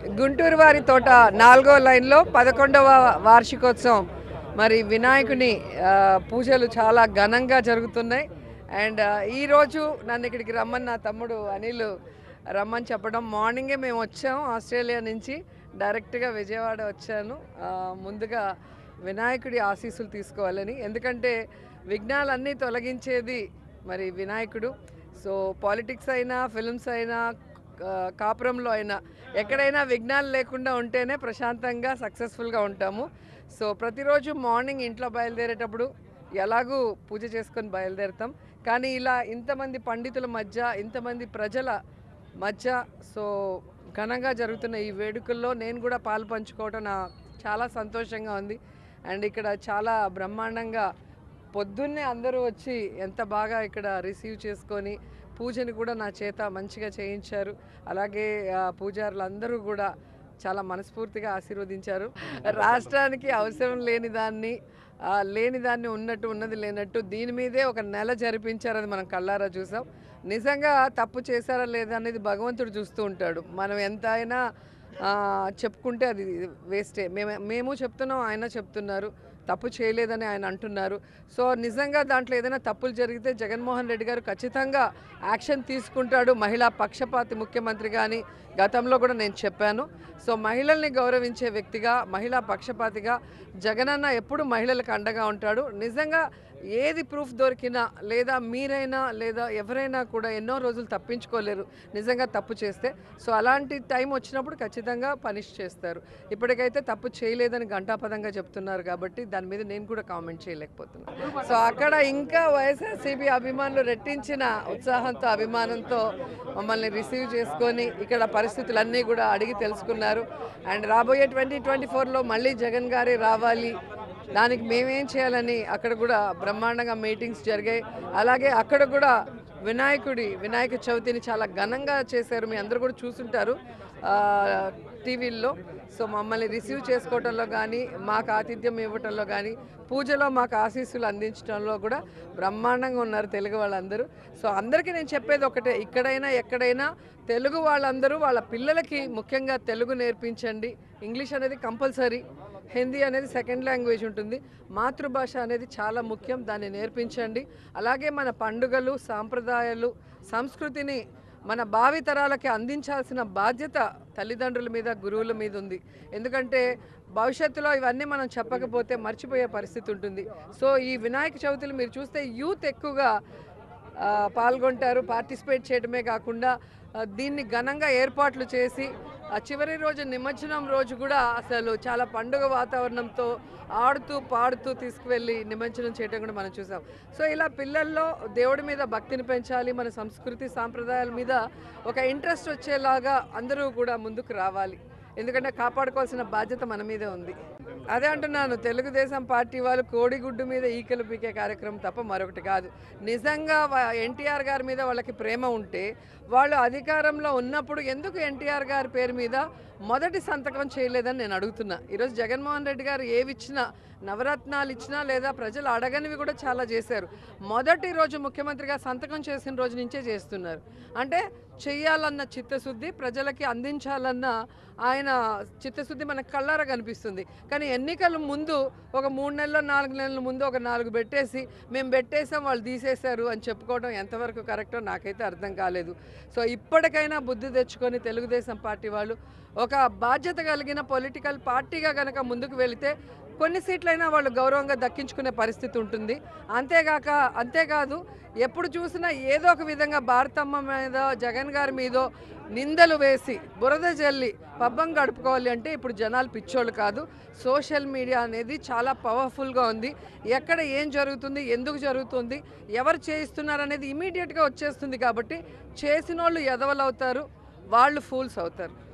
గుంటూరు వారి తోట నాలుగో లైన్లో పదకొండవ వార్షికోత్సవం మరి వినాయకుని ఆ, పూజలు చాలా ఘనంగా జరుగుతున్నాయి అండ్ ఆ, ఈరోజు నన్ను ఇక్కడికి రమ్మని నా తమ్ముడు అనిల్ రమ్మని చెప్పడం మార్నింగే మేము వచ్చాము ఆస్ట్రేలియా నుంచి డైరెక్ట్గా విజయవాడ వచ్చాను ఆ, ముందుగా వినాయకుడి ఆశీస్సులు తీసుకోవాలని ఎందుకంటే విఘ్నాలన్నీ తొలగించేది మరి వినాయకుడు సో పాలిటిక్స్ అయినా ఫిల్మ్స్ అయినా కా- కాపురంలో అయినా ఎక్కడైనా విఘ్నాలు లేకుండా ఉంటేనే ప్రశాంతంగా సక్సెస్ఫుల్గా ఉంటాము సో ప్రతిరోజు మార్నింగ్ ఇంట్లో బయలుదేరేటప్పుడు ఎలాగూ పూజ చేసుకొని బయలుదేరుతాం కానీ ఇలా ఇంతమంది పండితుల మధ్య ఇంతమంది ప్రజల మధ్య సో ఘనంగా జరుగుతున్న ఈ వేడుకల్లో నేను కూడా పాలు పంచుకోవడం నా చాలా సంతోషంగా ఉంది అండ్ ఇక్కడ చాలా బ్రహ్మాండంగా పొద్దున్నే అందరూ వచ్చి ఎంత బాగా ఇక్కడ రిసీవ్ చేసుకొని పూజని కూడా నా చేత మంచిగా చేయించారు అలాగే ఆ, పూజారులు అందరూ కూడా చాలా మనస్ఫూర్తిగా ఆశీర్వదించారు రాష్ట్రానికి అవసరం లేని దాన్ని ఆ, లేని దాన్ని ఉన్నట్టు ఉన్నది లేనట్టు దీని మీదే ఒక నెల జరిపించారు అది మనం కళ్ళారా చూసాం నిజంగా తప్పు చేశారా లేదా అనేది భగవంతుడు చూస్తూ ఉంటాడు మనం ఎంత అయినా ఆ, చెప్పుకుంటే అది వేస్టే మేము మేము చెప్తున్నాం ఆయన చెప్తున్నారు తప్పు చేయలేదని ఆయన అంటున్నారు సో నిజంగా దాంట్లో ఏదైనా తప్పులు జరిగితే జగన్మోహన్ రెడ్డి గారు ఖచ్చితంగా యాక్షన్ తీసుకుంటాడు మహిళా పక్షపాతి ముఖ్యమంత్రి కానీ గతంలో కూడా నేను చెప్పాను సో మహిళల్ని గౌరవించే వ్యక్తిగా మహిళా పక్షపాతిగా జగనన్న ఎప్పుడు మహిళలకు అండగా ఉంటాడు నిజంగా ఏది ప్రూఫ్ దొరికినా లేదా మీరైనా లేదా ఎవరైనా కూడా ఎన్నో రోజులు తప్పించుకోలేరు నిజంగా తప్పు చేస్తే సో అలాంటి టైం వచ్చినప్పుడు ఖచ్చితంగా పనిష్ చేస్తారు ఇప్పటికైతే తప్పు చేయలేదని ఘంటాపదంగా చెప్తున్నారు కాబట్టి దాని మీద నేను కూడా కామెంట్ చేయలేకపోతున్నాను సో అక్కడ ఇంకా వైఎస్ఆర్సీపీ అభిమానులు రెట్టించిన ఉత్సాహంతో అభిమానంతో మమ్మల్ని రిసీవ్ చేసుకొని ఇక్కడ పరిస్థితులన్నీ కూడా అడిగి తెలుసుకున్నారు అండ్ రాబోయే ట్వంటీ ట్వంటీ ఫోర్లో మళ్ళీ జగన్ గారే రావాలి దానికి మేమేం చేయాలని అక్కడ కూడా బ్రహ్మాండంగా మీటింగ్స్ జరిగాయి అలాగే అక్కడ కూడా వినాయకుడి వినాయక చవితిని చాలా ఘనంగా చేశారు మీ అందరూ కూడా చూసుంటారు ఆ, టీవీల్లో సో మమ్మల్ని రిసీవ్ చేసుకోవటంలో కానీ మాకు ఆతిథ్యం ఇవ్వటంలో కానీ పూజలో మాకు ఆశీస్సులు అందించడంలో కూడా బ్రహ్మాండంగా ఉన్నారు తెలుగు వాళ్ళందరూ సో అందరికీ నేను చెప్పేది ఒకటే ఇక్కడైనా ఎక్కడైనా తెలుగు వాళ్ళందరూ వాళ్ళ పిల్లలకి ముఖ్యంగా తెలుగు నేర్పించండి ఇంగ్లీష్ అనేది కంపల్సరీ హిందీ అనేది సెకండ్ లాంగ్వేజ్ ఉంటుంది మాతృభాష అనేది చాలా ముఖ్యం దాన్ని నేర్పించండి అలాగే మన పండుగలు సాంప్రదాయాలు సంస్కృతిని మన భావితరాలకి అందించాల్సిన బాధ్యత తల్లిదండ్రుల మీద గురువుల మీద ఉంది ఎందుకంటే భవిష్యత్తులో ఇవన్నీ మనం చెప్పకపోతే మర్చిపోయే పరిస్థితి ఉంటుంది సో ఈ వినాయక చవితులు మీరు చూస్తే యూత్ ఎక్కువగా ఆ, పాల్గొంటారు పార్టిసిపేట్ చేయడమే కాకుండా ఆ, దీన్ని ఘనంగా ఏర్పాట్లు చేసి ఆ చివరి రోజు నిమజ్జనం రోజు కూడా అసలు చాలా పండుగ వాతావరణంతో ఆడుతూ పాడుతూ తీసుకువెళ్ళి నిమజ్జనం చేయడం కూడా మనం చూసాం సో ఇలా పిల్లల్లో దేవుడి మీద భక్తిని పెంచాలి మన సంస్కృతి సాంప్రదాయాల మీద ఒక ఇంట్రెస్ట్ వచ్చేలాగా అందరూ కూడా ముందుకు రావాలి ఎందుకంటే కాపాడుకోవాల్సిన బాధ్యత మన మీదే ఉంది అదే అంటున్నాను తెలుగుదేశం పార్టీ వాళ్ళు కోడిగుడ్డు మీద ఈకలు పీకే కార్యక్రమం తప్ప మరొకటి కాదు నిజంగా ఎన్టీఆర్ గారి మీద వాళ్ళకి ప్రేమ ఉంటే వాళ్ళు అధికారంలో ఉన్నప్పుడు ఎందుకు ఎన్టీఆర్ గారి పేరు మీద మొదటి సంతకం చేయలేదని నేను అడుగుతున్నా ఈరోజు జగన్మోహన్ రెడ్డి గారు ఏవి ఇచ్చినా నవరత్నాలు ఇచ్చినా లేదా ప్రజలు అడగనివి కూడా చాలా చేశారు మొదటి రోజు ముఖ్యమంత్రిగా సంతకం చేసిన రోజు నుంచే చేస్తున్నారు అంటే చెయ్యాలన్న చిత్తశుద్ధి ప్రజలకి అందించాలన్న ఆయన చిత్తశుద్ధి మనకు కళ్ళారా కనిపిస్తుంది కానీ ఎన్నికల ముందు ఒక మూడు నెలలు నాలుగు నెలల ముందు ఒక నాలుగు పెట్టేసి మేము పెట్టేసాం వాళ్ళు తీసేశారు అని చెప్పుకోవడం ఎంతవరకు కరెక్టో నాకైతే అర్థం కాలేదు సో ఇప్పటికైనా బుద్ధి తెచ్చుకొని తెలుగుదేశం పార్టీ వాళ్ళు ఒక బాధ్యత కలిగిన పొలిటికల్ పార్టీగా కనుక ముందుకు వెళితే కొన్ని సీట్లైనా వాళ్ళు గౌరవంగా దక్కించుకునే పరిస్థితి ఉంటుంది అంతేగాక అంతేకాదు ఎప్పుడు చూసినా ఏదో ఒక విధంగా భారతమ్మ మీద జగన్ గారి మీదో నిందలు వేసి బురద జల్లి పబ్బం గడుపుకోవాలి అంటే ఇప్పుడు జనాలు పిచ్చోళ్ళు కాదు సోషల్ మీడియా అనేది చాలా పవర్ఫుల్గా ఉంది ఎక్కడ ఏం జరుగుతుంది ఎందుకు జరుగుతుంది ఎవరు చేయిస్తున్నారు అనేది ఇమీడియట్గా వచ్చేస్తుంది కాబట్టి చేసిన వాళ్ళు ఎదవలు అవుతారు వాళ్ళు ఫూల్స్ అవుతారు